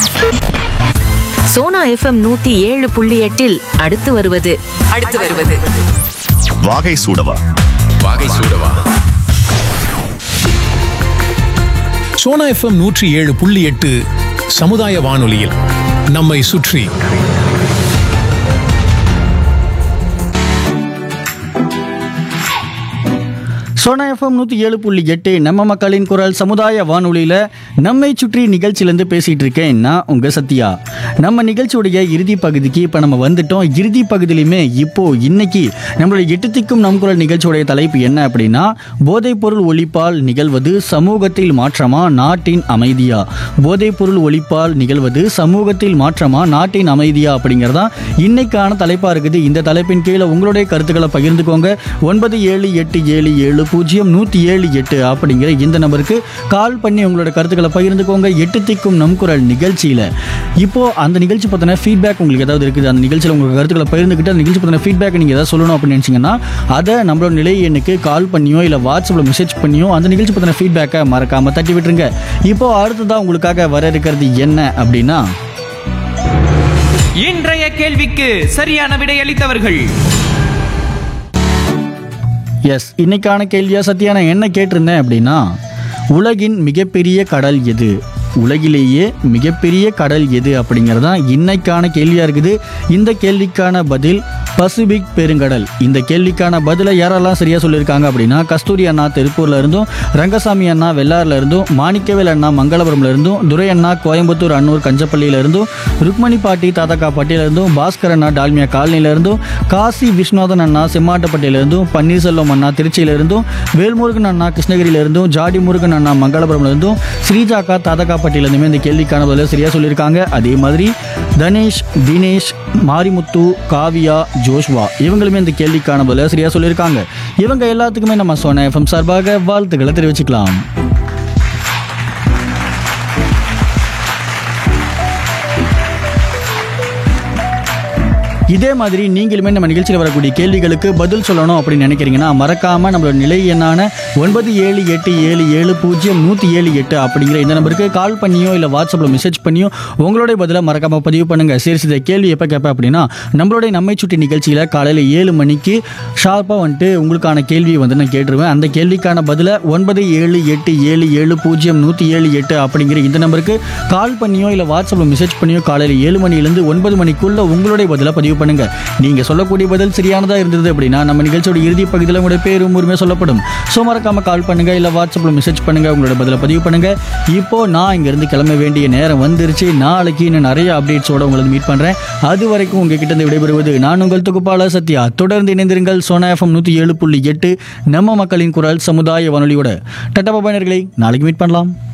Sona FM நூத்தி ஏழு புள்ளி எட்டில் அடுத்து வருவது அடுத்து வருவது வாகை சூடவா வாகை சூடவா சோனா எஃப்எம் நூற்றி ஏழு புள்ளி எட்டு சமுதாய வானொலியில் நம்மை சுற்றி சோனா எஃப்எம் நூற்றி ஏழு புள்ளி எட்டு நம்ம மக்களின் குரல் சமுதாய வானொலியில் நம்மை சுற்றி நிகழ்ச்சியிலேருந்து பேசிகிட்டு இருக்கேன் நான் உங்கள் சத்யா நம்ம நிகழ்ச்சியுடைய இறுதி பகுதிக்கு இப்போ நம்ம வந்துட்டோம் இறுதி பகுதியிலுமே இப்போது இன்னைக்கு நம்மளுடைய எட்டுத்திக்கும் நம் குரல் நிகழ்ச்சியுடைய தலைப்பு என்ன அப்படின்னா போதைப்பொருள் ஒழிப்பால் நிகழ்வது சமூகத்தில் மாற்றமா நாட்டின் அமைதியா போதைப்பொருள் ஒழிப்பால் நிகழ்வது சமூகத்தில் மாற்றமா நாட்டின் அமைதியா அப்படிங்கிறதா இன்னைக்கான தலைப்பாக இருக்குது இந்த தலைப்பின் கீழே உங்களுடைய கருத்துக்களை பகிர்ந்துக்கோங்க ஒன்பது ஏழு எட்டு ஏழு ஏழு பூஜ்ஜியம் நூற்றி ஏழு எட்டு அப்படிங்கிற இந்த நம்பருக்கு கால் பண்ணி உங்களோட கருத்துக்களை பகிர்ந்துக்கோங்க எட்டு திக்கும் நம் குரல் நிகழ்ச்சியில் இப்போ அந்த நிகழ்ச்சி பற்றின ஃபீட்பேக் உங்களுக்கு ஏதாவது இருக்குது அந்த நிகழ்ச்சியில் உங்களுக்கு கருத்துக்களை பகிர்ந்துக்கிட்டு அந்த நிகழ்ச்சி பற்றின ஃபீட்பேக் நீங்கள் ஏதாவது சொல்லணும் அப்படின்னு நினச்சிங்கன்னா அதை நம்மளோட நிலை எண்ணுக்கு கால் பண்ணியோ இல்லை வாட்ஸ்அப்பில் மெசேஜ் பண்ணியோ அந்த நிகழ்ச்சி பற்றின ஃபீட்பேக்கை மறக்காமல் தட்டி விட்டுருங்க இப்போ அடுத்ததாக உங்களுக்காக வர இருக்கிறது என்ன அப்படின்னா இன்றைய கேள்விக்கு சரியான விடையளித்தவர்கள் எஸ் இன்னைக்கான கேள்வியா சத்யா நான் என்ன கேட்டிருந்தேன் அப்படின்னா உலகின் மிகப்பெரிய கடல் எது உலகிலேயே மிகப்பெரிய கடல் எது அப்படிங்கிறது தான் இன்னைக்கான கேள்வியாக இருக்குது இந்த கேள்விக்கான பதில் பசிபிக் பெருங்கடல் இந்த கேள்விக்கான பதிலை யாரெல்லாம் சரியாக சொல்லியிருக்காங்க அப்படின்னா கஸ்தூரி அண்ணா திருப்பூர்ல இருந்தும் ரங்கசாமி அண்ணா வெள்ளாறுல இருந்தும் மாணிக்கவேல் அண்ணா மங்களபுரம்ல இருந்தும் துரை அண்ணா கோயம்புத்தூர் அன்னூர் கஞ்சப்பள்ளியில இருந்தும் ருக்மணி பாட்டி தாத்தாக்கா பட்டியில இருந்தும் பாஸ்கர் அண்ணா டால்மியா காலனில இருந்தும் காசி விஸ்வநாதன் அண்ணா செம்மாட்டப்பட்டியில இருந்தும் பன்னீர்செல்வம் அண்ணா திருச்சியில இருந்தும் வேல்முருகன் அண்ணா கிருஷ்ணகிரியில இருந்தும் ஜாடி முருகன் அண்ணா மங்களபுரம்ல இருந்தும் ஸ்ரீஜாக்கா தாத்தாக்காப்பட்டியில இருந்துமே இந்த கேள்விக்கான பதில சரியா சொல்லியிருக்காங்க அதே மாதிரி தனேஷ் தினேஷ் மாரிமுத்து காவியா ஜோஷ்வா இவங்களுமே இந்த கேள்விக்கான பதில சரியா சொல்லியிருக்காங்க இவங்க எல்லாத்துக்குமே நம்ம சோனா எஃப்எம் சார்பாக வாழ்த்துக்களை தெரிவிச்சுக்கலாம் இதே மாதிரி நீங்களுமே நம்ம நிகழ்ச்சியில் வரக்கூடிய கேள்விகளுக்கு பதில் சொல்லணும் அப்படின்னு நினைக்கிறீங்கன்னா மறக்காம நம்மளோட நிலை எண்ணான ஒன்பது ஏழு எட்டு ஏழு ஏழு பூஜ்ஜியம் நூற்றி ஏழு எட்டு அப்படிங்கிற இந்த நம்பருக்கு கால் பண்ணியோ இல்லை வாட்ஸ்அப்பில் மெசேஜ் பண்ணியோ உங்களுடைய பதிலை மறக்காம பதிவு பண்ணுங்க சரி இந்த கேள்வி எப்போ கேட்பேன் அப்படின்னா நம்மளுடைய நம்மை சுட்டி நிகழ்ச்சியில் காலையில் ஏழு மணிக்கு ஷார்ப்பாக வந்துட்டு உங்களுக்கான கேள்வி வந்து நான் கேட்டுருவேன் அந்த கேள்விக்கான பதிலை ஒன்பது ஏழு எட்டு ஏழு ஏழு பூஜ்ஜியம் நூற்றி ஏழு எட்டு அப்படிங்கிற இந்த நம்பருக்கு கால் பண்ணியோ இல்லை வாட்ஸ்அப்பில் மெசேஜ் பண்ணியோ காலையில் ஏழு மணிலேருந்து ஒன்பது மணிக்குள்ள உங்களுடைய பதிலை பதிவு பண்ணுங்க நீங்க சொல்லக்கூடிய பதில் சரியானதா இருந்தது அப்படின்னா நம்ம நிகழ்ச்சியோட இறுதி பகுதியில் உங்களுடைய பேரும் உரிமை சொல்லப்படும் ஸோ மறக்காம கால் பண்ணுங்க இல்லை வாட்ஸ்அப்பில் மெசேஜ் பண்ணுங்க உங்களோட பதிலை பதிவு பண்ணுங்க இப்போ நான் இங்கிருந்து கிளம்ப வேண்டிய நேரம் வந்துருச்சு நாளைக்கு இன்னும் நிறைய அப்டேட்ஸோட உங்களை மீட் பண்றேன் அது வரைக்கும் உங்ககிட்ட இருந்து விடைபெறுவது நான் உங்கள் தொகுப்பாளர் சத்யா தொடர்ந்து இணைந்திருங்கள் சோனா எஃப்எம் நூற்றி ஏழு புள்ளி எட்டு நம்ம மக்களின் குரல் சமுதாய வானொலியோட டட்டா பாபாயினர்களை நாளைக்கு மீட் பண்ணலாம்